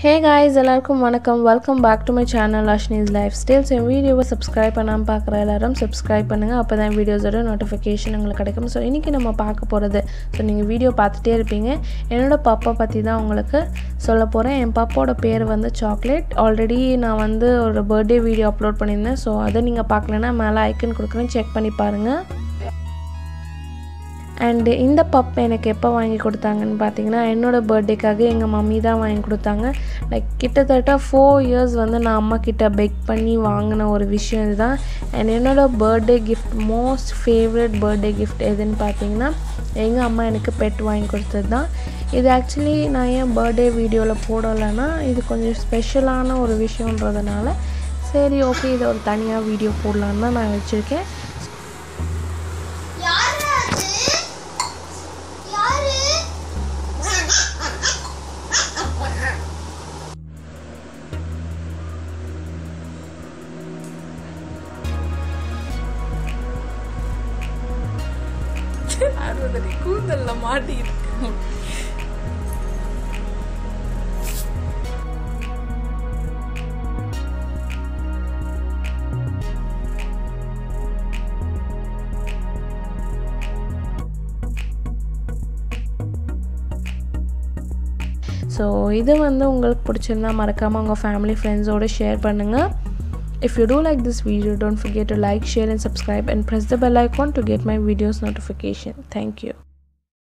ஹே guys எல்லாருக்கும் வணக்கம் welcome back to my channel Ashni's lifestyles என் வீடியோவை சப்ஸ்கிரைப் பண்ணாமல் பார்க்குற எல்லாரும் சப்ஸ்கிரைப் பண்ணுங்கள் அப்போ தான் வீடியோஸோட நோட்டிஃபிகேஷன் உங்களுக்கு கிடைக்கும் ஸோ இன்றைக்கி நம்ம பார்க்க போகிறது ஸோ நீங்கள் வீடியோ பார்த்துட்டே இருப்பீங்க என்னோட பாப்பா பற்றி தான் உங்களுக்கு சொல்ல போகிறேன் என் பாப்பாவோட பேர் வந்து சாக்லேட் ஆல்ரெடி நான் வந்து ஒரு பர்த்டே வீடியோ அப்லோட் பண்ணியிருந்தேன் ஸோ அதை நீங்கள் பார்க்கலன்னா மேலே ஐக்கன் கொடுக்குறேன் செக் பண்ணி பாருங்கள் அண்டு இந்த பப் எனக்கு எப்போ வாங்கி கொடுத்தாங்கன்னு பார்த்தீங்கன்னா என்னோடய பர்த்டேக்காக எங்கள் மம்மி தான் வாங்கி கொடுத்தாங்க லைக் கிட்டத்தட்ட ஃபோர் இயர்ஸ் வந்து நான் அம்மா கிட்ட பெக் பண்ணி வாங்கின ஒரு விஷயம் இதுதான் அண்ட் என்னோடய birthday gift most favourite birthday gift எதுன்னு பார்த்தீங்கன்னா எங்கள் அம்மா எனக்கு பெட் வாங்கி கொடுத்தது தான் இது ஆக்சுவலி நான் ஏன் பர்த்டே வீடியோவில் போடலைன்னா இது கொஞ்சம் ஸ்பெஷலான ஒரு விஷயன்றதுனால சரி ஓகே இதை ஒரு தனியாக வீடியோ போடலான்னு தான் நான் வச்சுருக்கேன் யாரு அது யாரு அறுபது கூந்தல்ல மாட்டிருக்கு ஸோ இது வந்து உங்களுக்கு பிடிச்சிருந்தா மறக்காமல் உங்கள் ஃபேமிலி ஃப்ரெண்ட்ஸோடு ஷேர் பண்ணுங்கள் If you do like this video, don't forget to like, share and subscribe and press the bell icon to get my videos notification. Thank you.